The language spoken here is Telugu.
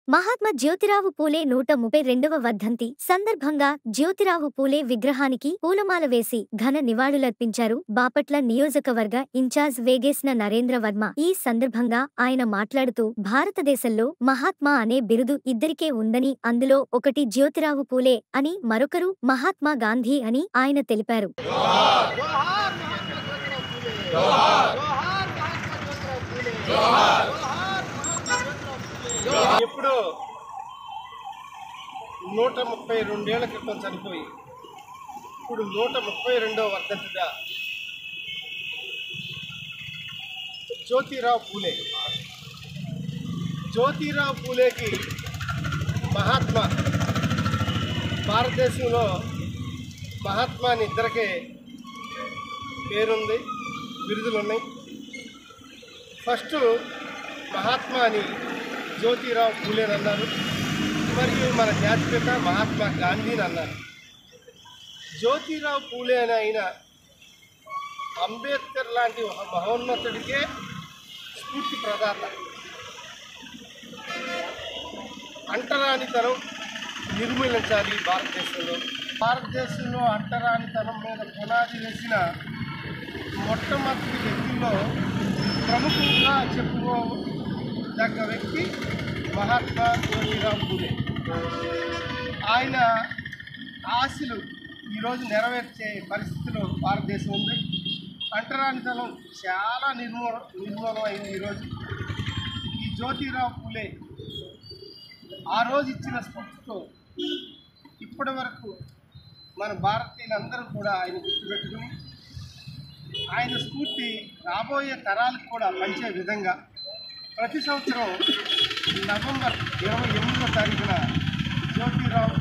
మహాత్మా జ్యోతిరావు పూలే నూట ముప్పై రెండవ వర్ధంతి సందర్భంగా జ్యోతిరావు పూలే విగ్రహానికి పూలమాల వేసి ఘన నివాళులర్పించారు బాపట్ల నియోజకవర్గ ఇన్ఛార్జ్ వేగేసిన నరేంద్ర వర్మ ఈ సందర్భంగా ఆయన మాట్లాడుతూ భారతదేశంలో మహాత్మా అనే బిరుదు ఇద్దరికే ఉందని అందులో ఒకటి జ్యోతిరావు పూలే అని మరొకరు మహాత్మా గాంధీ అని ఆయన తెలిపారు జోహార్ మహాత్మా జ్యోతిరావు పూలే జోహార్ జోహార్ మహాత్మా జ్యోతిరావు పూలే జోహార్ జోహార్ మహాత్మా జ్యోతిరావు పూలే ఇప్పుడు నూట ముప్పై రెండేళ్ల క్రితం చనిపోయి ఇప్పుడు నూట ముప్పై రెండవ వర్ధంతిగా జ్యోతిరావు పూలే జ్యోతిరావు పూలేకి మహాత్మా భారతదేశంలో మహాత్మా అని ఇద్దరికే పేరుంది బిరుదులు ఉన్నాయి ఫస్ట్ మహాత్మా అని జ్యోతిరావు పూలేని అన్నారు మరియు మన జాతిపిత మహాత్మా గాంధీని అన్నారు జ్యోతిరావు పూలే అని ఆయన అంబేద్కర్ లాంటి ఒక మహోన్నతుడికే స్ఫూర్తి ప్రదాత అంటరానితనం నిర్మూలించాలి భారతదేశంలో భారతదేశంలో అంటరానితనం మీద పునాది వేసిన మొట్టమొదటి వ్యక్తుల్లో ప్రముఖంగా చెప్పుకోదగ్గ వ్యక్తి మహాత్మా జ్యోతిరావు పూలే ఆయన ఆశలు ఈరోజు నెరవేర్చే పరిస్థితిలో భారతదేశం ఉంది అంటరానితనం చాలా నిర్మూల నిర్మూలన అయింది ఈరోజు ఈ జ్యోతిరావు పూలే ఆ రోజు ఇచ్చిన స్ఫూర్తితో ఇప్పటి వరకు మన భారతీయులందరూ కూడా ఆయన గుర్తుపెట్టుకుని ఆయన స్ఫూర్తి రాబోయే తరాలకు కూడా పంచే విధంగా ప్రతి సంవత్సరం నవంబర్ ఇరవై ఎనిమిదో తారీఖున జ్యోతిరావు